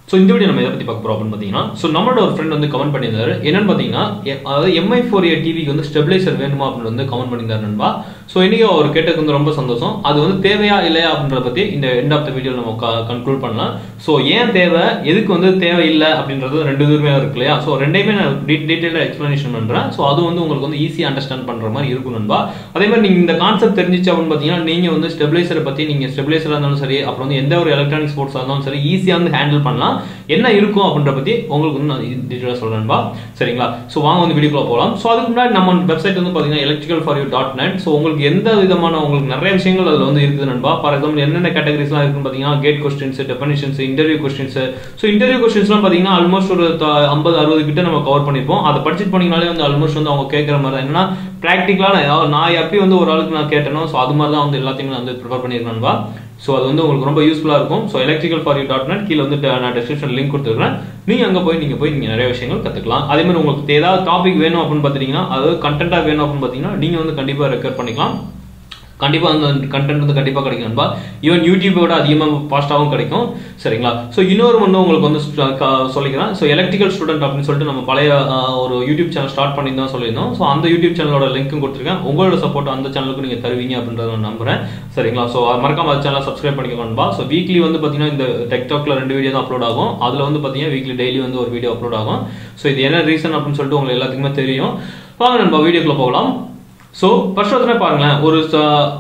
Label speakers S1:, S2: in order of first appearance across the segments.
S1: so இந்த video நம்ம எதை பற்றி பார்க்க போகிறோம் அப்படின்னு பார்த்தீங்கன்னா ஸோ நம்மளோட ஒரு ஃப்ரெண்ட் வந்து கமெண்ட் பண்ணியிருந்தாரு என்னன்னு பார்த்தீங்கன்னா எ- அதாவது எம்ஐ ஃபோர் ஏ டிவிக்கு வந்து ஸ்டெபிலைசர் வேணுமா அப்படின்னு வந்து கமெண்ட் பண்ணியிருந்தாரு நண்பா ஸோ இன்னைக்கு அவர் கேட்டதுக்கு வந்து ரொம்ப சந்தோஷம் அது வந்து தேவையா இல்லையா அப்படின்றத பற்றி இந்த எண்ட் ஆஃப் த வீடியோ நம்ம கன்க்ளூட் பண்ணலாம் ஸோ ஏன் தேவை எதுக்கு வந்து தேவை இல்லை அப்படின்றது ரெண்டு இதுவுமே இருக்கு இல்லையா ஸோ ரெண்டையுமே நான் டீட்டெயிலாக எக்ஸ்பிளனேஷன் பண்ணுறேன் ஸோ அது வந்து உங்களுக்கு வந்து ஈஸியாக அண்டர்ஸ்டாண்ட் பண்ணுற மாதிரி இருக்கும் நண்பா அதே மாதிரி நீங்கள் இந்த கான்செப்ட் தெரிஞ்சிச்சு அப்படின்னு பார்த்தீங்கன்னா நீங்கள் வந்து ஸ்டெபிலைசரை பற்றி நீங்கள் ஸ்டெபிலைசராக இருந்தாலும் சரி அப்புறம் வந்து எந்த ஒரு எலக்ட்ரானிக் ஸ்போர்ட்ஸாக இருந்தாலும் சரி ஈஸியாக வந்து ஹேண்டில் பண்ணலாம் என்ன இருக்கும் அப்படின்ற பற்றி உங்களுக்கு வந்து நான் டீட்டெயிலாக சொல்கிறேன்பா சரிங்களா ஸோ வாங்க வந்து வீடியோக்குள்ள போகலாம் ஸோ அதுக்கு முன்னாடி நம்ம வெப்சைட் வந்து பார்த்தீங்கன்னா electrical for you dot net so உங்களுக்கு எந்த விதமான உங்களுக்கு நிறைய விஷயங்கள் அதில் வந்து இருக்குது நண்பா ஃபார் எக்ஸாம்பிள் என்னென்ன கேட்டகரிஸ்லாம் இருக்குன்னு பார்த்தீங்கன்னா GATE questions definitions interview questions so interview கொஸ்டின்ஸ்லாம் பார்த்தீங்கன்னா ஆல்மோஸ்ட் ஒரு ஐம்பது அறுபது கிட்ட நம்ம கவர் பண்ணியிருப்போம் அதை படிச்சுட்டு போனீங்கனாலே வந்து ஆல்மோஸ்ட் வந்து அவங்க கேட்குற மாதிரி தான் என்னன்னா ப்ராக்டிக்கலான அதாவது நான் எப்பயும் வந்து ஒரு ஆளுக்கு நான் கேட்டேனோ ஸோ அது மாதிரி தான் வந்து எல்லாத்தையுமே நான் வந்து ப்ரிப்பேர் பண்ணியிருக்கேன்பா ஸோ அது வந்து உங்களுக்கு ரொம்ப யூஸ்ஃபுல்லாக இருக்கும் so electrical for you dot net கீழே வந்து நான் டிஸ்கிரிப்ஷன் லிங்க் கொடுத்துருக்கேன் நீங்கள் அங்கே போய் நீங்கள் போய் நீங்கள் நிறைய விஷயங்கள் கற்றுக்கலாம் அதே மாதிரி உங்களுக்கு ஏதாவது டாபிக் வேணும் அப்படின்னு பார்த்தீங்கன்னா அதாவது கண்டென்ட்டாக வேணும் அப்படின்னு பார்த்தீங்கன்னா நீங்கள் வந்து கண்டிப்பாக ரெக்கர் பண்ணிக்கலாம் கண்டிப்பாக அந்த கண்டென்ட் வந்து கண்டிப்பாக கிடைக்கும் நண்பா ஈவன் யூடியூபோட அதிகமாக ஃபாஸ்ட்டாகவும் கிடைக்கும் சரிங்களா ஸோ இன்னொரு ஒன்று உங்களுக்கு வந்து ஸ்ட- க- சொல்லிக்கிறேன் ஸோ எலக்ட்ரிக்கல் ஸ்டூடெண்ட் அப்படின்னு சொல்லிட்டு நம்ம பழைய ஆஹ், ஒரு யூடியூப் சேனல் ஸ்டார்ட் பண்ணி தான் சொல்லியிருந்தோம் ஸோ அந்த யூடியூப் சேனலோட லிங்க்கும் கொடுத்துருக்கேன் உங்களோட சப்போர்ட் அந்த சேனலுக்கு நீங்கள் தருவீங்க அப்படின்றத நான் நம்புறேன் சரிங்களா ஸோ மறக்காம அந்த சேனலை சப்ஸ்கிரைப் பண்ணிக்கோ நண்பா ஸோ வீக்லி வந்து பார்த்தீங்கன்னா இந்த டெக்டாக்ல ரெண்டு வீடியோ தான் அப்லோட் ஆகும் அதில் வந்து பார்த்தீங்கன்னா வீக்லி டெய்லி வந்து ஒரு வீடியோ அப்லோட் ஆகும் ஸோ இது என்ன ரீசன் அப்படின்னு சொல்லிட்டு உங்களுக்கு எல்லாத்துக்குமே தெரியும் வாங்க நண்பா வீடியோக்குள்ள போகலாம் ஸோ ஃபர்ஸ்ட் வந்து பாருங்களேன் ஒரு ச-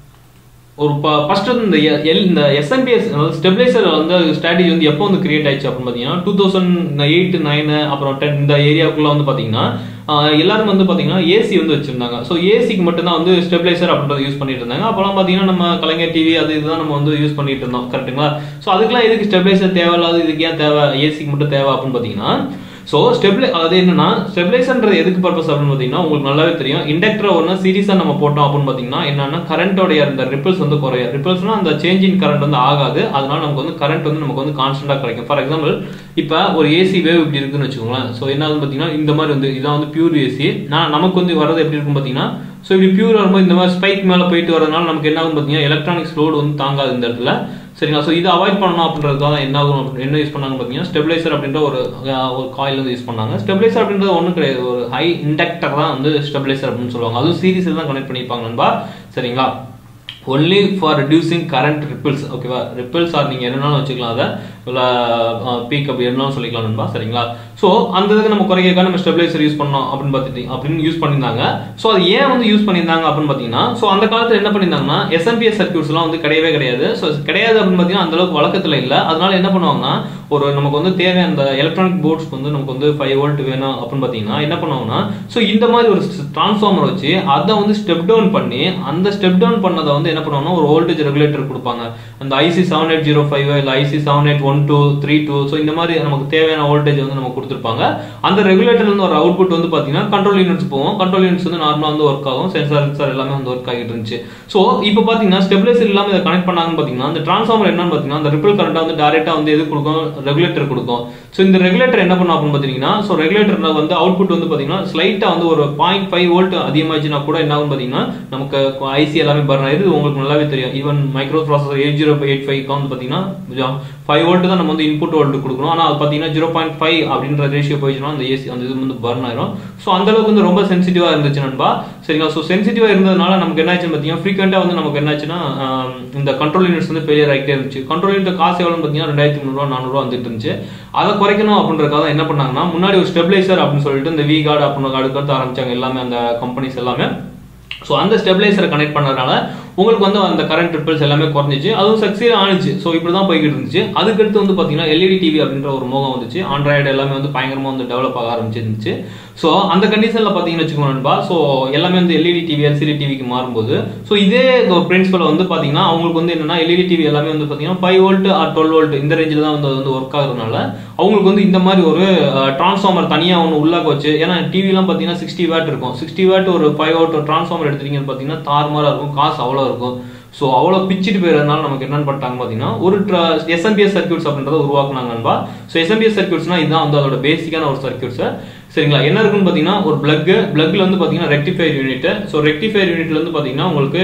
S1: ஒரு ஃபர்ஸ்ட் வந்து இந்த எ- எல் இந்த எஸ்எம்பிஎஸ் அதாவது ஸ்டெபிலைசர் வந்து ஸ்ட்ராட்டஜி வந்து எப்போ வந்து கிரியேட் ஆயிடுச்சு அப்படின்னு பார்த்தீங்கன்னா டூ தௌசண்ட் எயிட் நைனு அப்புறம் டென் இந்த ஏரியாவுக்குள்ள வந்து பார்த்தீங்கன்னா ஆஹ் எல்லாரும் வந்து பார்த்தீங்கன்னா ஏசி வந்து வச்சிருந்தாங்க ஸோ ஏசிக்கு மட்டும்தான் வந்து ஸ்டெபிலைசர் அப்படின்றத யூஸ் பண்ணிட்டு இருந்தாங்க அப்போலாம் பார்த்தீங்கன்னா நம்ம கலைஞர் டிவி அது இதுதான் நம்ம வந்து யூஸ் பண்ணிட்டு இருந்தோம் கரெக்ட்டுங்களா ஸோ அதுக்கெல்லாம் எதுக்கு ஸ்டெபிலைசர் தேவையில்லாத இதுக்கு ஏன் தேவை ஏசிக்கு மட்டும் தேவை அப்படின்னு பார்த்தீங்கன்னா ஸோ ஸ்டெபிலை அது என்னன்னா ஸ்டெபிலைசர்ன்றது எதுக்கு பர்பஸ் அப்படின்னு பார்த்தீங்கன்னா உங்களுக்கு நல்லாவே தெரியும் இண்டக்டர் ஒன்று சீரியஸாக நம்ம போட்டோம் அப்படின்னு பார்த்தீங்கன்னா என்னன்னா கரண்டோடைய அந்த ரிப்பிள்ஸ் வந்து குறையும் ரிப்பிள்ஸ்னா அந்த சேஞ்ச் இன் கரண்ட் வந்து ஆகாது அதனால நமக்கு வந்து கரண்ட் வந்து நமக்கு வந்து கான்ஸ்டன்டாக கிடைக்கும் ஃபார் எக்ஸாம்பிள் இப்போ ஒரு ஏசி வேவ் இப்படி இருக்குன்னு வச்சுக்கோங்களேன் ஸோ என்ன ஆகுதுன்னு பார்த்தீங்கன்னா இந்த மாதிரி வந்து இதான் வந்து பியூர் ஏசி நான் நமக்கு வந்து வரது எப்படி இருக்கும் பார்த்தீங்கன்னா ஸோ இப்படி பியூர் வரும்போது இந்த மாதிரி ஸ்பைக் மேலே போயிட்டு வரதுனால நமக்கு என்ன ஆகும் பார்த்தீங்கன்னா எலக்ட்ரானிக்ஸ் லோடு வந்து தாங்காது இந்த இடத்துல சரிங்களா ஸோ இதை அவாய்ட் பண்ணணும் அப்படின்றதுக்காக என்ன ஆகும் அப்படி- என்ன யூஸ் பண்ணாங்க பார்த்தீங்கன்னா ஸ்டெபிலைசர் அப்படின்ற ஒரு அஹ், ஒரு காயில் வந்து யூஸ் பண்ணாங்க ஸ்டெபிலைசர் அப்படின்றது ஒன்றும் கிடையாது ஒரு ஹை இண்டக்டர் தான் வந்து ஸ்டெபிலைசர் அப்படின்னு சொல்லுவாங்க அதுவும் சீரிஸில் தான் கனெக்ட் பண்ணியிருப்பாங்க நண்பா சரிங்களா only for reducing current ripples ஓகேவா ரிப்பிள்ஸ் ஆர் நீங்கள் என்னன்னாலும் வச்சுக்கலாம் அதை இல்லை பீக் அப்படி என்னன்னு சொல்லிக்கலாம் நண்பா சரிங்களா ஸோ அந்த இதுக்கு நம்ம குறைக்க நம்ம ஸ்டெபிலைசர் யூஸ் பண்ணோம் அப்படின்னு பார்த்துட்டு அப்படின்னு யூஸ் பண்ணியிருந்தாங்க ஸோ அது ஏன் வந்து யூஸ் பண்ணியிருந்தாங்க அப்படின்னு பார்த்தீங்கன்னா ஸோ அந்த காலத்தில் என்ன பண்ணியிருந்தாங்கன்னா எஸ்எம்பிஎஸ் சர்க்கியூட்ஸ்லாம் வந்து கிடையவே கிடையாது ஸோ கிடையாது அப்படின்னு பார்த்தீங்கன்னா அந்த அளவுக்கு வழக்கத்தில் இல்லை அதனால என்ன பண்ணுவாங்கன்னா ஒரு நமக்கு வந்து தேவையான அந்த எலக்ட்ரானிக் போர்ட்ஸ்க்கு வந்து நமக்கு வந்து ஃபைவ் வோல்ட் வேணும் அப்படின்னு பார்த்தீங்கன்னா என்ன பண்ணுவாங்கன்னா ஸோ இந்த மாதிரி ஒரு டிரான்ஸ்ஃபார்மர் வச்சு அதை வந்து ஸ்டெப் டவுன் பண்ணி அந்த ஸ்டெப் டவுன் பண்ணதை வந்து என்ன பண்ணுவாங்கன்னா ஒரு வோல்டேஜ் ரெகுலேட்டர் கொடுப்பாங்க அந்த IC seven eight zero five இல்லை IC seven eight one two three two so இந்த மாதிரி நமக்கு தேவையான வோல்டேஜ் வந்து நமக்கு கொடுத்துருப்பாங்க அந்த ரெகுலேட்டர்ல இருந்து ஒரு அவுட்புட் வந்து பார்த்தீங்கன்னா கண்ட்ரோல் யூனிட்ஸ் போகும் கண்ட்ரோல் யூனிட்ஸ் வந்து நார்மலாக வந்து ஒர்க் ஆகும் சென்சார் சென்சார் எல்லாமே வந்து ஒர்க் ஆகிட்டு இருந்துச்சு ஸோ இப்போ பார்த்தீங்கன்னா ஸ்டெபிலைசர் இல்லாமல் இதை கனெக்ட் பண்ணாங்கன்னு பார்த்தீங்கன்னா அந்த டிரான்ஸ்ஃபார்மர் என்னன்னு பார்த்தீங்கன்னா அந்த ரிப்பிள் கரண்ட்டை வந்து டேரெக்டாக வந்து எது கொடுக்கும் ரெகுலேட்டர் கொடுக்கும் ஸோ இந்த ரெகுலேட்டர் என்ன பண்ணும் அப்படின்னு பார்த்தீங்கன்னா ஸோ ரெகுலேட்டர்ல வந்து அவுட்புட் வந்து பார்த்தீங்கன்னா ஸ்லைட்டாக வந்து ஒரு பாயிண்ட் ஃபைவ் வோல்ட் அதிகமாச்சுன்னா கூட என்ன ஆகும் பார்த்தீங்கன்னா நமக்கு ஐசி எல்லாமே பர்ன் ஆயிடுது உங்களுக்கு நல்லாவே தெரியும் even microprocessor eight zero eight five வந்து பார்த்தீங்கன்னா ஃபைவ் வோல்ட் தான் நம்ம வந்து இன்புட் வோல்ட் கொடுக்கணும் ஆனால் அது பார்த்தீங்கன்னா ஜீரோ பாயிண்ட் ஃபைவ் அப்படின்ற ரேஷியோ போயிடுச்சுன்னா அந்த ஏசி அந்த இது வந்து பர்ன் ஆயிரும் ஸோ அந்த அளவுக்கு வந்து ரொம்ப சென்சிட்டிவாக இருந்துச்சு நண்பா சரிங்களா ஸோ சென்சிட்டிவாக இருந்ததுனால நமக்கு என்ன ஆச்சுன்னு பார்த்தீங்கன்னா ஃப்ரீக்வெண்ட்டாக வந்து நமக்கு என்னாச்சுன்னா ஆஹ், இந்த கண்ட்ரோல் யூனிட்ஸ் வந்து ஃபெயிலியர் ஆகிட்டே இருந்துச்சு கண்ட்ரோல் யூனிட் காசு எவ்வளோன்னு பார்த்தீங்கன்னா ரெண்டாயிரத்தி முந்நூறுவா நானூறுவா வந்துட்டு இருந்துச்சு அதை குறைக்கணும் அப்படின்றதுக்காக என்ன பண்ணாங்கன்னா முன்னாடி ஒரு ஸ்டெபிலைசர் அப்படின்னு சொல்லிட்டு இந்த வி கார்டு அப்படின்னு அடுக்கடுத்து ஆரம்பிச்சாங்க எல்லாமே அந்த கம்பெனிஸ் எல்லாமே ஸோ அந்த ஸ்டெபிலைசரை கனெக்ட் பண்ணதுனால உங்களுக்கு வந்து அந்த கரண்ட் ரிப்பிள்ஸ் எல்லாமே குறைஞ்சிச்சு அதுவும் சக்சீட் ஆனிச்சு ஸோ இப்படி தான் போய்கிட்டு இருந்துச்சு அதுக்கடுத்து வந்து பார்த்தீங்கன்னா எல்இடி டிவி அப்படின்ற ஒரு மோகம் வந்துச்சு ஆண்ட்ராய்டு எல்லாமே வந்து பயங்கரமாக வந்து டெவலப் ஆக ஆரம்பிச்சிருந்துச்சு ஸோ அந்த கண்டிஷனில் பார்த்தீங்கன்னு வச்சுக்கோங்கப்பா ஸோ எல்லாமே வந்து எல்இடி டிவி எல்சிடி டிவிக்கு மாறும்போது ஸோ இதே பிரின்சிபல் வந்து பார்த்தீங்கன்னா அவங்களுக்கு வந்து என்னன்னா எல்இடி டிவி எல்லாமே வந்து பார்த்தீங்கன்னா five volt or twelve volt இந்த ரேஞ்சில் தான் வந்து அது வந்து ஒர்க் ஆகுறதுனால அவங்களுக்கு வந்து இந்த மாதிரி ஒரு டிரான்ஸ்ஃபார்மர் தனியாக ஒன்று உள்ளாக்க வச்சு ஏன்னா டிவிலாம் பார்த்தீங்கன்னா சிக்ஸ்டி வேட் இருக்கும் சிக்ஸ்டி வேட் ஒரு ஃபைவ் வோல்ட் டிரான்ஸ்ஃபார்மர் எடுத்துட்டீங்கன்னு பார்த்தீங்கன்னா தாறுமாறாக இருக்கும் காசு அவ்வளோ இருக்கும் ஸோ அவ்வளோ பிச்சுட்டு போயிருந்தனால நமக்கு என்னன்னு பண்ணிட்டாங்க பார்த்தீங்கன்னா ஒரு எஸ்எம்பிஎஸ் சர்க்கியூட்ஸ் அப்படின்றத உருவாக்குனாங்க நண்பா ஸோ எஸ்எம்பிஎஸ் சர்க்கியூட்ஸ்னா இதுதான் வந்து அதோட பேசிக்கான ஒரு சர்க்கியூட்ஸ் சரிங்களா என்ன இருக்குன்னு பார்த்தீங்கன்னா ஒரு பிளக் பிளக்ல வந்து பார்த்தீங்கன்னா ரெக்டிஃபையர் யூனிட் ஸோ ரெக்டிஃபையர் யூனிட்ல வந்து பார்த்தீங்கன்னா உங்களுக்கு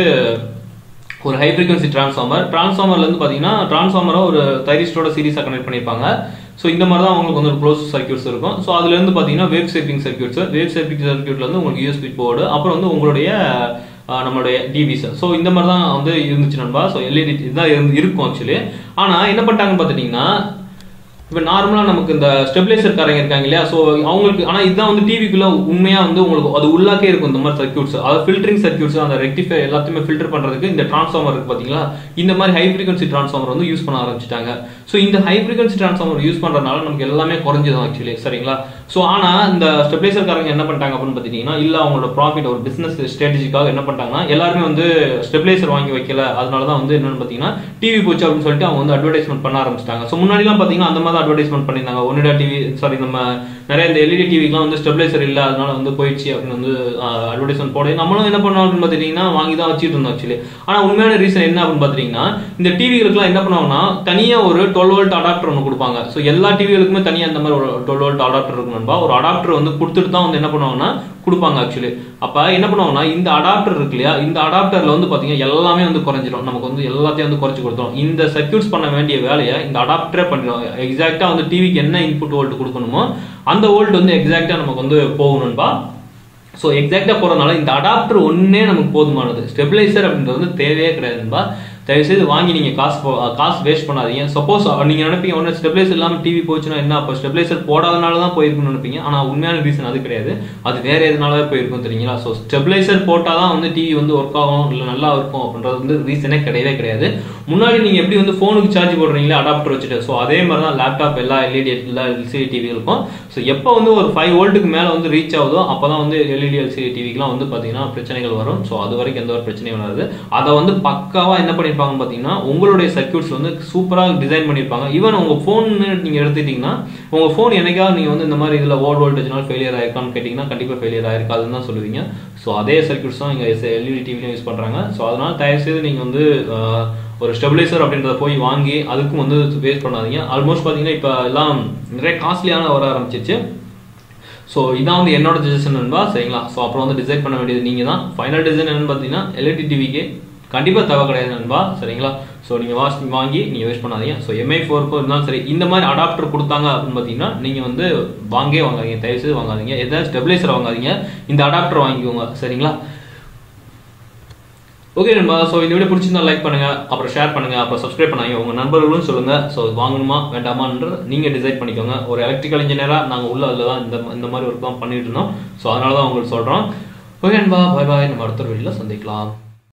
S1: ஒரு ஹை ஃப்ரீக்வன்சி டிரான்ஸ்ஃபார்மர் டிரான்ஸ்ஃபார்மர்ல இருந்து பார்த்தீங்கன்னா டிரான்ஸ்ஃபார்மரை ஒரு தைரிஸ்டோட சீரிஸாக கனெக்ட் பண்ணியிருப்பாங்க ஸோ இந்த மாதிரி தான் உங்களுக்கு வந்து ஒரு க்ளோஸ் சர்க்கியூட்ஸ் இருக்கும் ஸோ அதுலேருந்து பார்த்தீங்கன்னா wave shaping circuits wave shaping சர்க்கியூட்ல வந்து உங்களுக்கு யூஎஸ்பி போர்டு அப்புறம் வந்து உங்களுடைய ஆஹ், நம்மளுடைய டிவிஸ் ஸோ இந்த மாதிரி தான் வந்து இருந்துச்சு நண்பா ஸோ எல்இடி இதுதான் இருந்து இருக்கும் ஆக்சுவலி ஆனால் என்ன பண்ணிட்டாங்கன்னு பார்த்துட்டிங்கன்னா இப்போ நார்மலாக நமக்கு இந்த ஸ்டெபிலைசர் காரங்க இருக்காங்க இல்லையா ஸோ அவங்களுக்கு ஆனால் இதுதான் வந்து டிவிக்குள்ள உண்மையாக வந்து உங்களுக்கு அது உள்ளாக்கே இருக்கும் இந்த மாதிரி சர்க்கியூட்ஸ் அதாவது ஃபில்டரிங் சர்க்கியூட்ஸ் அந்த ரெக்டிஃபை எல்லாத்தையுமே ஃபில்டர் பண்ணுறதுக்கு இந்த டிரான்ஸ்ஃபார்மர் இருக்கு பார்த்தீங்களா இந்த மாதிரி ஹை ஃப்ரீக்வன்சி டிரான்ஸ்ஃபார்மர் வந்து யூஸ் பண்ண ஆரம்பிச்சிட்டாங்க ஸோ இந்த ஹை ஃப்ரீக்வன்சி டிரான்ஸ்ஃபார்மர் யூஸ் பண்ணுறதுனால நமக்கு எல்லாமே குறைஞ்சதான் ஆக்சுவலி சரிங்களா ஸோ ஆனால் இந்த ஸ்டெபிலைசர் காரங்க என்ன பண்ணிட்டாங்க அப்படின்னு பார்த்தீங்கன்னா இல்லை அவங்களோட ப்ராஃபிட் ஒரு பிஸ்னஸ் ஸ்ட்ராட்டஜிக்காக என்ன பண்ணிட்டாங்கன்னா எல்லாருமே வந்து ஸ்டெபிலைசர் வாங்கி வைக்கல அதனால தான் வந்து என்னன்னு பார்த்தீங்கன்னா டிவி போச்சு அப்படின்னு சொல்லிட்டு அவங்க வந்து அட்வர்டைஸ்மெண்ட் பண்ண ஆரம்பிச்சிட்டாங்க ஸோ முன்னாடிலாம் பார்த்தீங்கன்னா அந்த மாதிரி அட்வர்டைஸ்மெண்ட் பண்ணியிருந்தாங்க ஒனிடா டிவி சாரி நம்ம நிறைய இந்த எல்இடி டிவிக்குலாம் வந்து ஸ்டெபிலைசர் இல்லை அதனால வந்து போயிடுச்சு அப்படின்னு வந்து அட்வர்டைஸ்மெண்ட் போட நம்மளும் என்ன பண்ணோம் அப்படின்னு பார்த்தீங்கன்னா வாங்கி தான் வச்சுட்டு இருந்தோம் ஆக்சுவலி ஆனால் உண்மையான ரீசன் என்ன அப்படின்னு பார்த்தீங்கன்னா இந்த டிவிகளுக்குலாம் என்ன பண்ணுவாங்கன்னா தனியாக ஒரு டுவெல் வோல்ட் அடாப்டர் ஒன்று கொடுப்பாங்க ஸோ எல்லா டிவிகளுக்குமே தனியாக இந்த மாதிரி ஒரு டுவெல் வோல்ட் அடாப்டர் இருக்கும் நண்பா ஒரு அடாப்டர் வந்து கொடுத்துட்டு தான் வந்து என்ன பண்ணுவாங்கன்னா கொடுப்பாங்க ஆக்சுவலி அப்போ என்ன பண்ணுவாங்கன்னா இந்த அடாப்டர் இருக்கு இல்லையா இந்த அடாப்டர்ல வந்து பார்த்தீங்கன்னா எல்லாமே வந்து குறைஞ்சிரும் நமக்கு வந்து எல்லாத்தையும் வந்து குறைச்சி கொடுத்துரும் இந்த சர்க்கியூட்ஸ் பண்ண வேண்டிய வேலையை இந்த அடாப்டரே பண்ணிடும் எக்ஸாக்டாக வந்து டிவிக்கு என்ன இன்புட் வோல்ட் கொடுக்கணுமோ அந்த வோல்ட் வந்து எக்ஸாக்டாக நமக்கு வந்து போகணும்பா ஸோ எக்ஸாக்டாக போகிறதுனால இந்த அடாப்டர் ஒன்றே நமக்கு போதுமானது ஸ்டெபிலைசர் அப்படின்றது வந்து தேவையே கிடையாதுன்பா தயவுசெய்து வாங்கி நீங்கள் காசு போ- காசு வேஸ்ட் பண்ணாதீங்க சப்போஸ் நீங்கள் நினைப்பீங்க ஒன்று ஸ்டெபிலைசர் இல்லாமல் டிவி போச்சுன்னா என்ன அப்போ ஸ்டெபிலைசர் போடாதனால தான் போயிருக்குன்னு நினைப்பீங்க ஆனால் உண்மையான ரீசன் அது கிடையாது அது வேற எதனால போயிருக்கும் தெரியுங்களா ஸோ ஸ்டெபிலைசர் போட்டால் தான் வந்து டிவி வந்து ஒர்க் ஆகும் இல்லை நல்லா இருக்கும் அப்படின்றது வந்து ரீசனே கிடையவே கிடையாது முன்னாடி நீங்கள் எப்படி வந்து ஃபோனுக்கு சார்ஜ் போடுறீங்களா அடாப்டர் வச்சுட்டு ஸோ அதே மாதிரி தான் லேப்டாப் எல்லா எல்இடி எல்லா எல்சிடி டிவி இருக்கும் ஸோ எப்போ வந்து ஒரு ஃபைவ் வோல்ட்டுக்கு மேலே வந்து ரீச் ஆகுதோ அப்போ தான் வந்து எல்இடி எல்சிடி டிவிக்குலாம் வந்து பார்த்தீங்கன்னா பிரச்சனைகள் வரும் ஸோ அது வரைக்கும் எந்த ஒரு பிரச்சனையும் வராது அதை வந்து பக்காவாக என்ன பண்ணியிருப்பாங்கன்னு பார்த்தீங்கன்னா உங்களுடைய சர்க்கியூட்ஸ் வந்து சூப்பராக டிசைன் பண்ணியிருப்பாங்க ஈவன் உங்கள் ஃபோன் நீங்கள் எடுத்துக்கிட்டிங்கன்னா உங்கள் ஃபோன் என்னைக்காவது நீங்கள் வந்து இந்த மாதிரி இதில் ஓவர் வோல்டேஜ்னால ஃபெயிலியர் ஆயிருக்கான்னு கேட்டிங்கன்னா கண்டிப்பாக ஃபெயிலியர் ஆயிருக்காதுன்னு தான் சொல்லுவீங்க ஸோ அதே சர்க்கியூட்ஸ் தான் இங்கே எல்இடி டிவிலையும் யூஸ் பண்ணுறாங்க ஸோ அதனால் தயவுசெய்து நீங்கள் வந்து ஆஹ், ஒரு ஸ்டெபிலைசர் அப்படின்றத போய் வாங்கி அதுக்கும் வந்து வேஸ்ட் பண்ணாதீங்க ஆல்மோஸ்ட் பார்த்தீங்கன்னா இப்போ எல்லாம் நிறைய காஸ்ட்லியான வர ஆரம்பிச்சிச்சு ஸோ இதான் வந்து என்னோட டிசிஷன் நண்பா சரிங்களா ஸோ அப்புறம் வந்து டிசைட் பண்ண வேண்டியது நீங்கள் தான் ஃபைனல் டிசைன் என்னன்னு பார்த்தீங்கன்னா எல்இடி டிவிக்கு கண்டிப்பாக தேவை கிடையாது நண்பா சரிங்களா ஸோ நீங்கள் வாஷ் வாங்கி நீங்கள் வேஸ்ட் பண்ணாதீங்க ஸோ எம்ஐ ஃபோருக்கும் இருந்தாலும் சரி இந்த மாதிரி அடாப்டர் கொடுத்தாங்க அப்படின்னு பார்த்தீங்கன்னா நீங்கள் வந்து வாங்கே வாங்காதீங்க தயவுசெய்து வாங்காதீங்க எதாவது ஸ்டெபிலைசர் வாங்காதீங்க இந்த அடாப்டர் வாங்கிக்கோங்க சரிங்களா ஓகே நண்பா ஸோ இந்த வீடியோ பிடிச்சிருந்தா லைக் பண்ணுங்க அப்புறம் ஷேர் பண்ணுங்க அப்புறம் சப்ஸ்கிரைப் பண்ணாங்க உங்க நண்பர்களும் சொல்லுங்க ஸோ வாங்கணுமா வேண்டாமான்ற நீங்க டிசைட் பண்ணிக்கோங்க ஒரு எலக்ட்ரிக்கல் இன்ஜினியரா நாங்க உள்ள அதில் தான் இந்த இந்த மாதிரி ஒர்க் தான் பண்ணிட்டு இருந்தோம் ஸோ அதனால தான் உங்களுக்கு சொல்றோம் ஓகே நண்பா பாய் பாய் நம்ம அடுத்த வீடியோல சந்திக்கலாம்